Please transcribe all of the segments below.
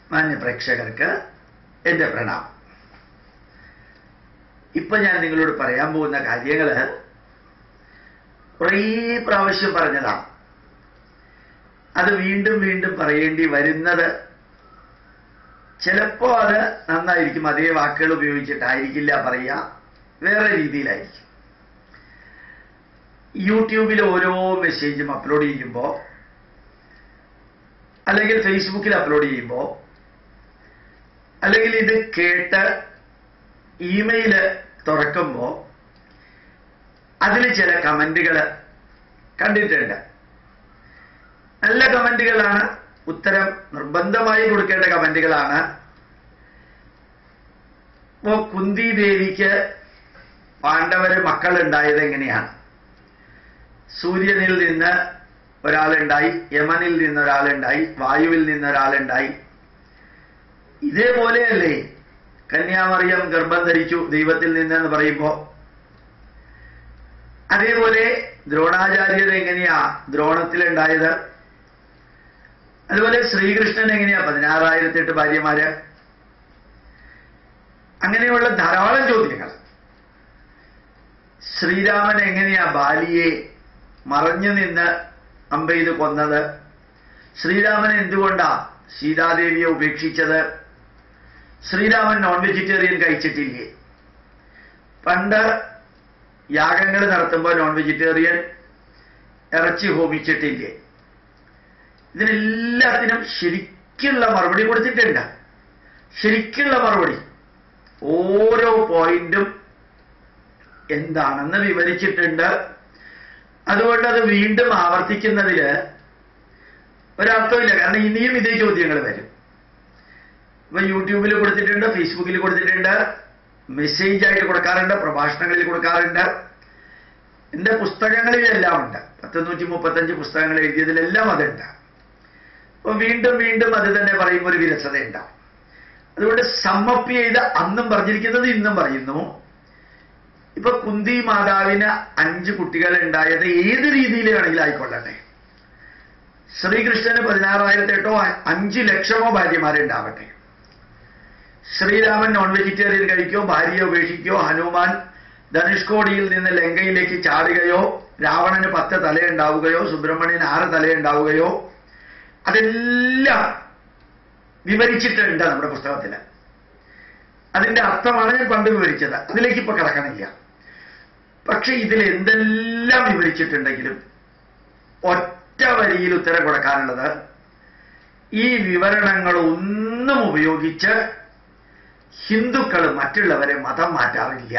മാന്യ പ്രേക്ഷകർക്ക് എൻ്റെ പ്രണാമം ഇപ്പൊ ഞാൻ നിങ്ങളോട് പറയാൻ പോകുന്ന കാര്യങ്ങള് കുറേ പ്രാവശ്യം പറഞ്ഞതാണ് അത് വീണ്ടും വീണ്ടും പറയേണ്ടി വരുന്നത് ചിലപ്പോ അത് നന്നായിരിക്കും അതേ വാക്കുകൾ ഉപയോഗിച്ചിട്ടായിരിക്കില്ല പറയുക വേറെ രീതിയിലായിരിക്കും യൂട്യൂബിൽ ഓരോ മെസ്സേജും അപ്ലോഡ് ചെയ്യുമ്പോൾ അല്ലെങ്കിൽ ഫേസ്ബുക്കിൽ അപ്ലോഡ് ചെയ്യുമ്പോൾ അല്ലെങ്കിൽ ഇത് കേട്ട് ഇമെയില് തുറക്കുമ്പോൾ അതിൽ ചില കമന്റുകൾ കണ്ടിട്ടുണ്ട് നല്ല കമന്റുകളാണ് ഉത്തരം നിർബന്ധമായി കൊടുക്കേണ്ട കമന്റുകളാണ് ഇപ്പോ കുന്തി ദേവിക്ക് പാണ്ഡവര് മക്കളുണ്ടായത് എങ്ങനെയാണ് സൂര്യനിൽ നിന്ന് ഒരാളുണ്ടായി യമനിൽ നിന്ന് ഒരാളുണ്ടായി വായുവിൽ നിന്ന് ഒരാളുണ്ടായി ഇതേപോലെയല്ലേ കന്യാമറിയം ഗർഭം ധരിച്ചു ദൈവത്തിൽ നിന്നെന്ന് പറയുമ്പോ അതേപോലെ ദ്രോണാചാര്യർ എങ്ങനെയാ ദ്രോണത്തിലുണ്ടായത് അതുപോലെ ശ്രീകൃഷ്ണൻ എങ്ങനെയാ പതിനാറായിരത്തി എട്ട് ഭാര്യമാര് അങ്ങനെയുള്ള ധാരാളം ചോദ്യങ്ങൾ ശ്രീരാമൻ എങ്ങനെയാ ബാലിയെ മറഞ്ഞു നിന്ന് അമ്പെയ്ത് കൊന്നത് ശ്രീരാമൻ എന്തുകൊണ്ടാ സീതാദേവിയെ ഉപേക്ഷിച്ചത് ശ്രീരാമൻ നോൺ വെജിറ്റേറിയൻ കഴിച്ചിട്ടില്ലേ പണ്ട് യാഗങ്ങൾ നടത്തുമ്പോൾ നോൺ വെജിറ്റേറിയൻ ഇറച്ചി ഹോമിച്ചിട്ടില്ലേ ഇതിനെല്ലാത്തിനും ശരിക്കുള്ള മറുപടി കൊടുത്തിട്ടുണ്ട് ശരിക്കുള്ള മറുപടി ഓരോ പോയിന്റും എന്താണെന്ന് വിവരിച്ചിട്ടുണ്ട് അതുകൊണ്ട് അത് വീണ്ടും ആവർത്തിക്കുന്നതില് ഒരർത്ഥമില്ല കാരണം ഇനിയും ഇതേ ചോദ്യങ്ങൾ വരും ഇപ്പൊ യൂട്യൂബിൽ കൊടുത്തിട്ടുണ്ട് ഫേസ്ബുക്കിൽ കൊടുത്തിട്ടുണ്ട് മെസ്സേജ് ആയിട്ട് കൊടുക്കാറുണ്ട് പ്രഭാഷണങ്ങളിൽ കൊടുക്കാറുണ്ട് എന്റെ പുസ്തകങ്ങളിലെല്ലാം ഉണ്ട് പത്തുനൂറ്റി മുപ്പത്തഞ്ച് പുസ്തകങ്ങൾ എഴുതിയതിലെല്ലാം അതുണ്ട് അപ്പൊ വീണ്ടും വീണ്ടും അത് തന്നെ പറയുമ്പോൾ ഒരു വിരസത ഉണ്ടാവും അതുകൊണ്ട് സമ്മപ്പ് ചെയ്ത് അന്നും പറഞ്ഞിരിക്കുന്നത് ഇന്നും പറയുന്നു ഇപ്പൊ കുന്തി മാതാവിന് അഞ്ച് കുട്ടികൾ ഉണ്ടായത് ഏത് രീതിയിൽ വേണമെങ്കിലും ആയിക്കൊള്ളട്ടെ ശ്രീകൃഷ്ണന് പതിനാറായിരത്തി എട്ടോ അഞ്ച് ലക്ഷമോ ഭാര്യമാരുണ്ടാവട്ടെ ശ്രീരാമൻ നോൺ വെജിറ്റേറിയൻ കഴിക്കോ ഭാര്യയെ ഉപേക്ഷിക്കോ ഹനുമാൻ ധനുഷ്കോടിയിൽ നിന്ന് ലങ്കയിലേക്ക് ചാടുകയോ രാവണന് പത്ത് തലയുണ്ടാവുകയോ സുബ്രഹ്മണ്യന് ആറ് തലയുണ്ടാവുകയോ അതെല്ലാം വിവരിച്ചിട്ടുണ്ട് നമ്മുടെ പുസ്തകത്തില് അതിന്റെ അർത്ഥമാണ് ഞാൻ പണ്ട് വിവരിച്ചത് അതിലേക്ക് ഇപ്പൊ കിടക്കണില്ല പക്ഷെ ഇതിൽ എന്തെല്ലാം വിവരിച്ചിട്ടുണ്ടെങ്കിലും ഒറ്റ വരിയിൽ ഉത്തരം കൊടുക്കാനുള്ളത് ഈ വിവരണങ്ങൾ ഒന്നും ഉപയോഗിച്ച് ഹിന്ദുക്കൾ മറ്റുള്ളവരെ മതം മാറ്റാറില്ല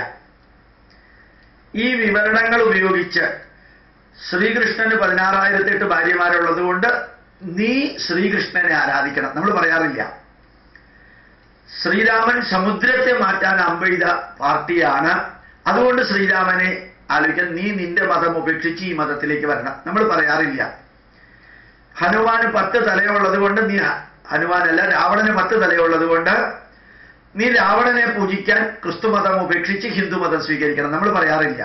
ഈ വിവരണങ്ങൾ ഉപയോഗിച്ച് ശ്രീകൃഷ്ണന് പതിനാറായിരത്തി എട്ട് ഭാര്യമാരുള്ളത് കൊണ്ട് നീ ശ്രീകൃഷ്ണനെ ആരാധിക്കണം നമ്മൾ പറയാറില്ല ശ്രീരാമൻ സമുദ്രത്തെ മാറ്റാൻ അമ്പെയ്ത പാർട്ടിയാണ് അതുകൊണ്ട് ശ്രീരാമനെ ആലോചിക്കാൻ നീ നിന്റെ മതം ഉപേക്ഷിച്ച് ഈ മതത്തിലേക്ക് വരണം നമ്മൾ പറയാറില്ല ഹനുമാന് പത്ത് തലയുള്ളത് കൊണ്ട് നീ ഹനുമാനല്ല രാവണന് പത്ത് തലയുള്ളത് കൊണ്ട് നീ രാവണനെ പൂജിക്കാൻ ക്രിസ്തുമതം ഉപേക്ഷിച്ച് ഹിന്ദുമതം സ്വീകരിക്കണം നമ്മൾ പറയാറില്ല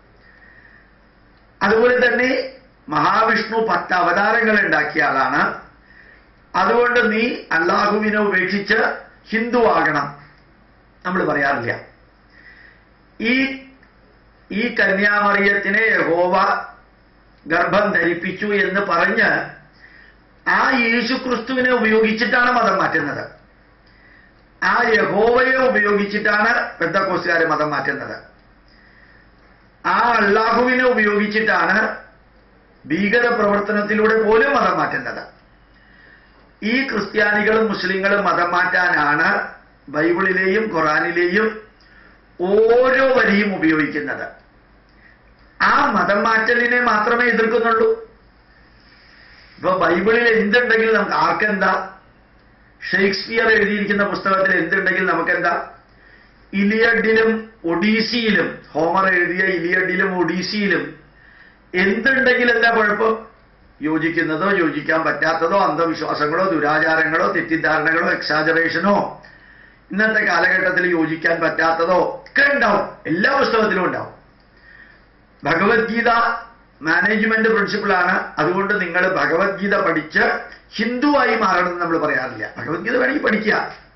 അതുപോലെ തന്നെ മഹാവിഷ്ണു പത്ത് അവതാരങ്ങൾ ഉണ്ടാക്കിയ ആളാണ് അതുകൊണ്ട് നീ അള്ളാഹുവിനെ ഉപേക്ഷിച്ച് ഹിന്ദു ആകണം നമ്മൾ പറയാറില്ല ഈ ഈ കന്യാമറിയത്തിനെ യഹോവ ഗർഭം ധരിപ്പിച്ചു എന്ന് പറഞ്ഞ് ആ യേശു ക്രിസ്തുവിനെ ഉപയോഗിച്ചിട്ടാണ് മതം മാറ്റുന്നത് ആ യഹോവയെ ഉപയോഗിച്ചിട്ടാണ് പെന്തക്കോസുകാരെ മതം മാറ്റുന്നത് ആ അള്ളാഹുവിനെ ഉപയോഗിച്ചിട്ടാണ് ഭീകര പ്രവർത്തനത്തിലൂടെ പോലും മതം മാറ്റുന്നത് ഈ ക്രിസ്ത്യാനികളും മുസ്ലിങ്ങളും മതം മാറ്റാനാണ് ബൈബിളിലെയും ഖുറാനിലെയും ഓരോ വരിയും ഉപയോഗിക്കുന്നത് ആ മതം മാറ്റലിനെ മാത്രമേ എതിർക്കുന്നുള്ളൂ ഇപ്പൊ ബൈബിളിൽ എന്തുണ്ടെങ്കിൽ നമുക്ക് ആർക്കെന്താ ഷേക്സ്പിയർ എഴുതിയിരിക്കുന്ന പുസ്തകത്തിൽ എന്തുണ്ടെങ്കിൽ നമുക്കെന്താ ഇലിയഡിലും ഒഡീസിയിലും ഹോമർ എഴുതിയ ഇലിയഡിലും ഒഡീസിയിലും എന്തുണ്ടെങ്കിൽ എന്താ കുഴപ്പം യോജിക്കുന്നതോ യോജിക്കാൻ പറ്റാത്തതോ അന്ധവിശ്വാസങ്ങളോ ദുരാചാരങ്ങളോ തെറ്റിദ്ധാരണകളോ എക്സാജറേഷനോ ഇന്നത്തെ കാലഘട്ടത്തിൽ യോജിക്കാൻ പറ്റാത്തതോ ഒക്കെ ഉണ്ടാവും എല്ലാ പുസ്തകത്തിലും ഉണ്ടാവും ഭഗവത്ഗീത മാനേജ്മെന്റ് പ്രിൻസിപ്പിളാണ് അതുകൊണ്ട് നിങ്ങൾ ഭഗവത്ഗീത പഠിച്ച് ഹിന്ദുവായി മാറണമെന്ന് നമ്മൾ പറയാറില്ല ഭഗവത്ഗീത വേണമെങ്കിൽ പഠിക്കുക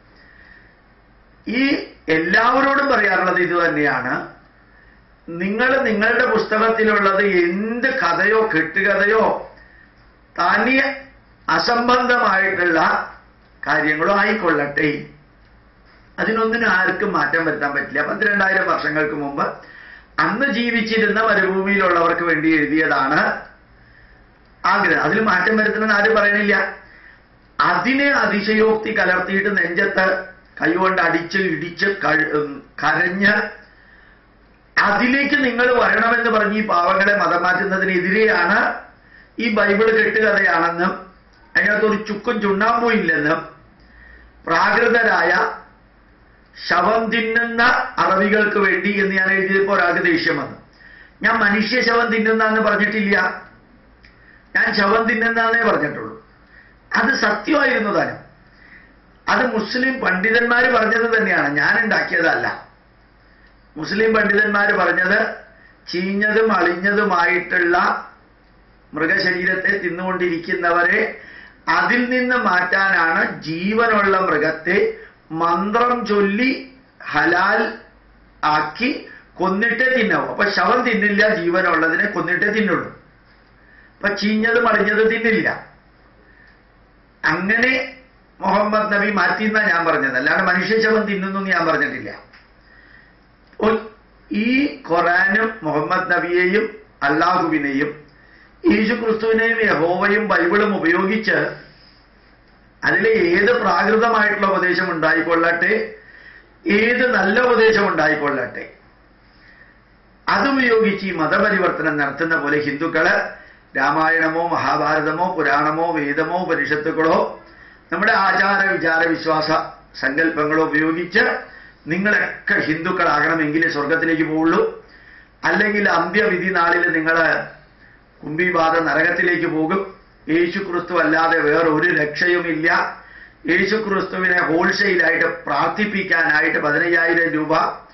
ഈ എല്ലാവരോടും പറയാറുള്ളത് ഇത് തന്നെയാണ് നിങ്ങൾ നിങ്ങളുടെ പുസ്തകത്തിലുള്ളത് എന്ത് കഥയോ കെട്ടുകഥയോ തനി അസംബന്ധമായിട്ടുള്ള കാര്യങ്ങളോ ആയിക്കൊള്ളട്ടെ അതിനൊന്നിനും ആർക്കും മാറ്റം വരുത്താൻ പറ്റില്ല പന്ത്രണ്ടായിരം വർഷങ്ങൾക്ക് മുമ്പ് അന്ന് ജീവിച്ചിരുന്ന മരുഭൂമിയിലുള്ളവർക്ക് വേണ്ടി എഴുതിയതാണ് ആഗ്രഹം അതിൽ മാറ്റം വരുത്തണമെന്ന് ആരും പറയണില്ല അതിനെ അതിശയോക്തി കലർത്തിയിട്ട് നെഞ്ചത്ത് കൈകൊണ്ട് അടിച്ച് ഇടിച്ച് കഴി- ഉം, കരഞ്ഞ് അതിലേക്ക് നിങ്ങൾ വരണമെന്ന് പറഞ്ഞ് ഈ പാവങ്ങളെ മതം മാറ്റുന്നതിനെതിരെയാണ് ഈ ബൈബിൾ കെട്ടുകഥയാണെന്നും അതിനകത്ത് ഒരു ചുക്കും ചുണ്ണാമ്പും ഇല്ലെന്നും പ്രാകൃതരായ ശവം തിന്നുന്ന അറബികൾക്ക് വേണ്ടി എന്ന് ഞാൻ എഴുതിയപ്പോൾ ഒരാൾക്ക് ദേഷ്യം വന്നു ഞാൻ മനുഷ്യ ശവം തിന്നുന്ന എന്ന് പറഞ്ഞിട്ടില്ല ഞാൻ ശവം തിന്നുന്നേ പറഞ്ഞിട്ടുള്ളൂ അത് സത്യമായിരുന്നു താനും അത് മുസ്ലിം പണ്ഡിതന്മാർ പറഞ്ഞത് തന്നെയാണ് ഞാൻ ഉണ്ടാക്കിയതല്ല മുസ്ലിം പണ്ഡിതന്മാർ പറഞ്ഞത് ചീഞ്ഞതും അളിഞ്ഞതുമായിട്ടുള്ള മൃഗശരീരത്തെ തിന്നുകൊണ്ടിരിക്കുന്നവരെ അതിൽ നിന്ന് മാറ്റാനാണ് ജീവനുള്ള മൃഗത്തെ മന്ത്രം ചൊല്ലി ഹലാൽ ആക്കി കൊന്നിട്ടേ തിന്നാവൂ അപ്പൊ ശവം തിന്നില്ല ജീവനുള്ളതിനെ കൊന്നിട്ടേ തിന്നുള്ളൂ അപ്പൊ ചീഞ്ഞതും അളിഞ്ഞതും തിന്നില്ല അങ്ങനെ മുഹമ്മദ് നബി മാറ്റിയെന്നാ ഞാൻ പറഞ്ഞത് അല്ലാണ്ട് മനുഷ്യശവം തിന്നുന്നു എന്ന് ഞാൻ പറഞ്ഞിട്ടില്ല അപ്പോൾ ഈ ഖുറാനും മുഹമ്മദ് നബിയെയും അള്ളാഹുവിനെയും യേശു ക്രിസ്തുവിനെയും യഹോവയും ബൈബിളും ഉപയോഗിച്ച് അതിലെ ഏത് പ്രാകൃതമായിട്ടുള്ള ഉപദേശം ഉണ്ടായിക്കൊള്ളട്ടെ ഏത് നല്ല ഉപദേശം ഉണ്ടായിക്കൊള്ളട്ടെ അതുപയോഗിച്ച് ഈ മതപരിവർത്തനം നടത്തുന്ന പോലെ ഹിന്ദുക്കള് രാമായണമോ മഹാഭാരതമോ പുരാണമോ വേദമോ ഉപനിഷത്തുക്കളോ നമ്മുടെ ആചാര വിചാര വിശ്വാസ സങ്കല്പങ്ങളോ ഉപയോഗിച്ച് നിങ്ങളൊക്കെ ഹിന്ദുക്കളാകണമെങ്കിലേ സ്വർഗത്തിലേക്ക് പോവുള്ളൂ അല്ലെങ്കിൽ അന്ത്യവിധി നാളിൽ നിങ്ങൾ കുംഭിബാധ നരകത്തിലേക്ക് പോകും യേശു ക്രിസ്തു അല്ലാതെ വേറെ ഒരു രക്ഷയുമില്ല യേശു ക്രിസ്തുവിനെ ഹോൾസെയിലായിട്ട് പ്രാർത്ഥിപ്പിക്കാനായിട്ട് പതിനയ്യായിരം രൂപ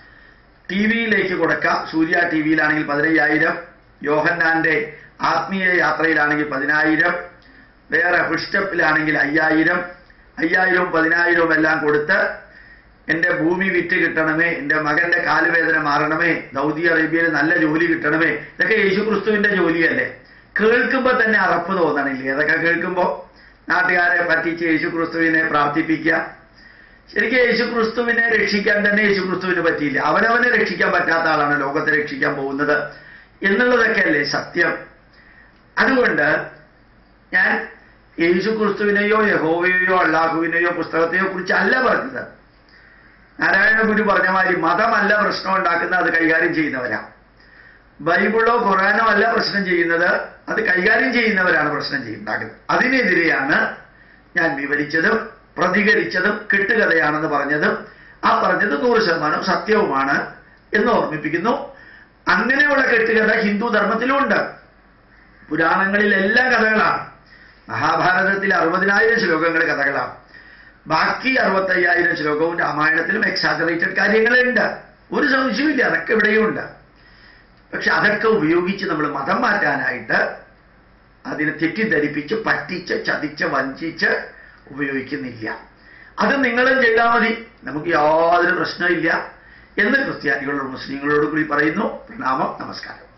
ടി വിയിലേക്ക് കൊടുക്കാം സൂര്യ ടി വിയിലാണെങ്കിൽ പതിനയ്യായിരം യോഹന്നാന്റെ ആത്മീയ യാത്രയിലാണെങ്കിൽ പതിനായിരം വേറെ ഫുഡ്സ്റ്റെപ്പിലാണെങ്കിൽ അയ്യായിരം അയ്യായിരവും പതിനായിരവും എല്ലാം കൊടുത്ത് എൻ്റെ ഭൂമി വിറ്റ് കിട്ടണമേ എൻ്റെ മകന്റെ കാലുവേദന മാറണമേ സൗദി അറേബ്യയിൽ നല്ല ജോലി കിട്ടണമേ ഇതൊക്കെ യേശു ക്രിസ്തുവിന്റെ ജോലിയല്ലേ കേൾക്കുമ്പോൾ തന്നെ അറപ്പ് തോന്നണില്ലേ അതൊക്കെ കേൾക്കുമ്പോൾ നാട്ടുകാരെ പറ്റിച്ച് യേശു ക്രിസ്തുവിനെ പ്രാർത്ഥിപ്പിക്കുക ശരിക്കും യേശു ക്രിസ്തുവിനെ രക്ഷിക്കാൻ തന്നെ യേശു ക്രിസ്തുവിന് പറ്റിയില്ല അവനവനെ രക്ഷിക്കാൻ പറ്റാത്ത ആളാണ് ലോകത്തെ രക്ഷിക്കാൻ പോകുന്നത് എന്നുള്ളതൊക്കെയല്ലേ സത്യം അതുകൊണ്ട് ഞാൻ യേശു ക്രിസ്തുവിനെയോ യഹോവയെയോ അള്ളാഹുവിനെയോ പുസ്തകത്തെയോ കുറിച്ച് അല്ല പറഞ്ഞത് നാരായണ ഗുരു പറഞ്ഞ മാതിരി മതമല്ല പ്രശ്നം ഉണ്ടാക്കുന്ന അത് കൈകാര്യം ചെയ്യുന്നവരാ ബൈബിളോ ഖുറാനോ അല്ല പ്രശ്നം ചെയ്യുന്നത് അത് കൈകാര്യം ചെയ്യുന്നവരാണ് പ്രശ്നം ചെയ്യുണ്ടാക്കുന്നത് അതിനെതിരെയാണ് ഞാൻ വിവരിച്ചതും പ്രതികരിച്ചതും കെട്ടുകഥയാണെന്ന് പറഞ്ഞതും ആ പറഞ്ഞത് നൂറ് ശതമാനം സത്യവുമാണ് എന്ന് ഓർമ്മിപ്പിക്കുന്നു അങ്ങനെയുള്ള കെട്ടുകഥ ഹിന്ദു ധർമ്മത്തിലുമുണ്ട് പുരാണങ്ങളിൽ എല്ലാ കഥകളാണ് മഹാഭാരതത്തിൽ അറുപതിനായിരം ശ്ലോകങ്ങൾ കഥകളാണ് ബാക്കി അറുപത്തയ്യായിരം ശ്ലോകവും രാമായണത്തിലും എക്സാജറേറ്റഡ് കാര്യങ്ങളുണ്ട് ഒരു സംശയമില്ല അതൊക്കെ ഇവിടെയും ഉണ്ട് പക്ഷെ അതൊക്കെ ഉപയോഗിച്ച് നമ്മൾ മതം മാറ്റാനായിട്ട് അതിനെ തെറ്റിദ്ധരിപ്പിച്ച് പറ്റിച്ച് ചതിച്ച് വഞ്ചിച്ച് ഉപയോഗിക്കുന്നില്ല അത് നിങ്ങളും ചെയ്താൽ മതി നമുക്ക് യാതൊരു പ്രശ്നമില്ല എന്ന് ക്രിസ്ത്യാനികളോട് മുസ്ലിങ്ങളോട് കൂടി പറയുന്നു പ്രണാമം നമസ്കാരം